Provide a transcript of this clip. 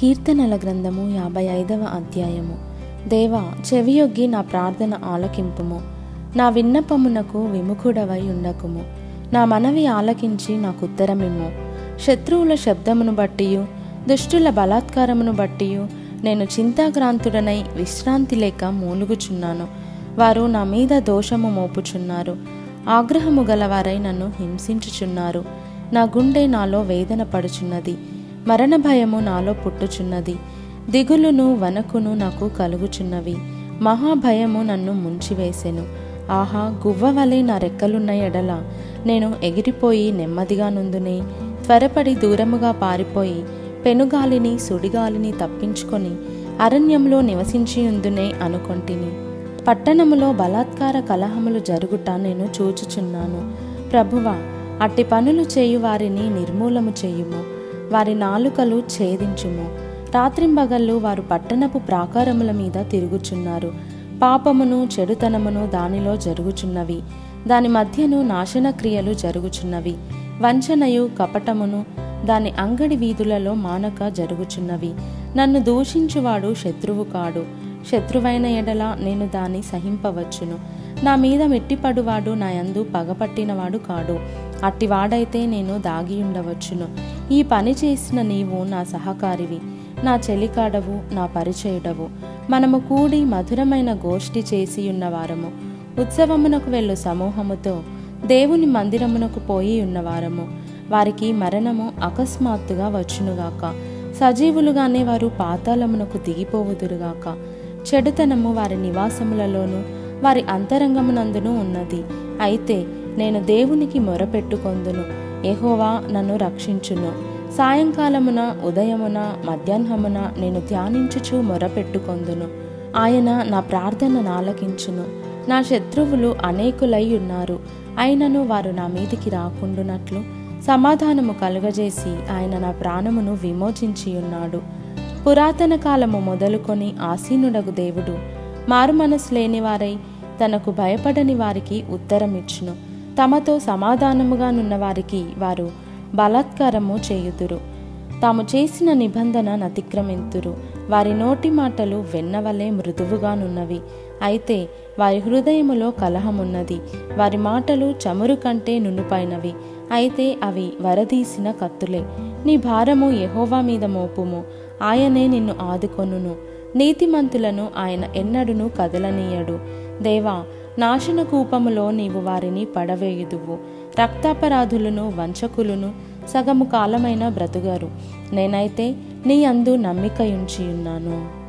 కీర్తనల గ్రంథము యాభై ఐదవ అధ్యాయము దేవా చెవియొగ్గి నా ప్రార్థన ఆలకింపుము నా విన్నపమునకు విముఖుడవై ఉండకుము నా మనవి ఆలకించి నాకు ఉత్తరమిమ్ము శత్రువుల శబ్దమును బట్టియు దుష్టుల బలాత్కారమును బట్టియు నేను చింతాక్రాంతుడనై విశ్రాంతి లేక మూలుగుచున్నాను వారు నా మీద దోషము మోపుచున్నారు ఆగ్రహము గలవారై నన్ను హింసించుచున్నారు నా గుండె నాలో వేదన పడుచున్నది మరణ భయము నాలో పుట్టుచున్నది దిగులును వనకును నాకు కలుగుచున్నవి మహాభయము నన్ను ముంచివేసెను ఆహా గువ్వ వలె నా రెక్కలున్న ఎడల నేను ఎగిరిపోయి నెమ్మదిగా నుందునే త్వరపడి దూరముగా పారిపోయి పెనుగాలిని సుడిగాలిని తప్పించుకొని అరణ్యంలో నివసించి ఉందునే అనుకొంటిని పట్టణములో బలాత్కార కలహములు జరుగుట నేను చూచుచున్నాను ప్రభువా అట్టి పనులు చేయు వారిని నిర్మూలము చేయుము వారి నాలుకలు ఛేదించుము రాత్రింబగళ్ళు వారు పట్టణపు ప్రాకారముల మీద తిరుగుచున్నారు పాపమును చెడుతనమును దానిలో జరుగుచున్నవి దాని మధ్యను నాశన క్రియలు జరుగుచున్నవి వంచనయు కపటమును దాని అంగడి వీధులలో మానక జరుగుచున్నవి నన్ను దూషించువాడు శత్రువు కాడు శత్రువైన ఎడల నేను దాన్ని సహింపవచ్చును నా మీద మెట్టిపడువాడు నా యందు పగపట్టినవాడు కాడు అట్టివాడైతే నేను దాగి ఉండవచ్చును ఈ పని చేసిన నీవు నా సహకారివి నా చెలికాడవు నా పరిచయుడవు మనము కూడి మధురమైన గోష్ఠి చేసి ఉన్నవారము ఉత్సవమునకు వెళ్ళు సమూహముతో దేవుని మందిరమునకు పోయి ఉన్నవారము వారికి మరణము అకస్మాత్తుగా వచ్చునుగాక సజీవులుగానే వారు పాతాళమునకు దిగిపోవుదురుగాక చెడుతనము వారి నివాసములలోనూ వారి అంతరంగమునందును ఉన్నది అయితే నేను దేవునికి మొరపెట్టుకొందును ఎహోవా నన్ను రక్షించును సాయంకాలమున ఉదయమున మధ్యాహ్నమున నేను ధ్యానించుచు మొరపెట్టుకొందును ఆయన నా ప్రార్థన నాలకించును నా శత్రువులు అనేకులై ఉన్నారు అయినను వారు నా మీదికి రాకుండునట్లు సమాధానము కలుగజేసి ఆయన నా ప్రాణమును విమోచించి ఉన్నాడు పురాతన కాలము మొదలుకొని ఆసీనుడగు దేవుడు మారుమనసు లేని వారై తనకు భయపడని వారికి ఉత్తరమిచ్చును తమతో సమాధానముగా నున్న వారికి వారు బలాత్కారము చేయుదురు తాము చేసిన నిబంధన నతిక్రమింతురు వారి నోటి మాటలు వెన్నవలే మృదువుగానున్నవి అయితే వారి హృదయములో కలహమున్నది వారి మాటలు చమురు కంటే నునుపైనవి అయితే అవి వరదీసిన కత్తులే నీ భారము యహోవా మీద మోపుము ఆయనే నిన్ను ఆదుకొనును నీతిమంతులను ఆయన ఎన్నడును కదలనీయడు దేవా నాశన కూపములో నీవు వారిని పడవేయుదువు రక్తాపరాధులను వంచకులను సగము కాలమైన బ్రతుగారు నేనైతే నీ అందు నమ్మికయుంచి ఉన్నాను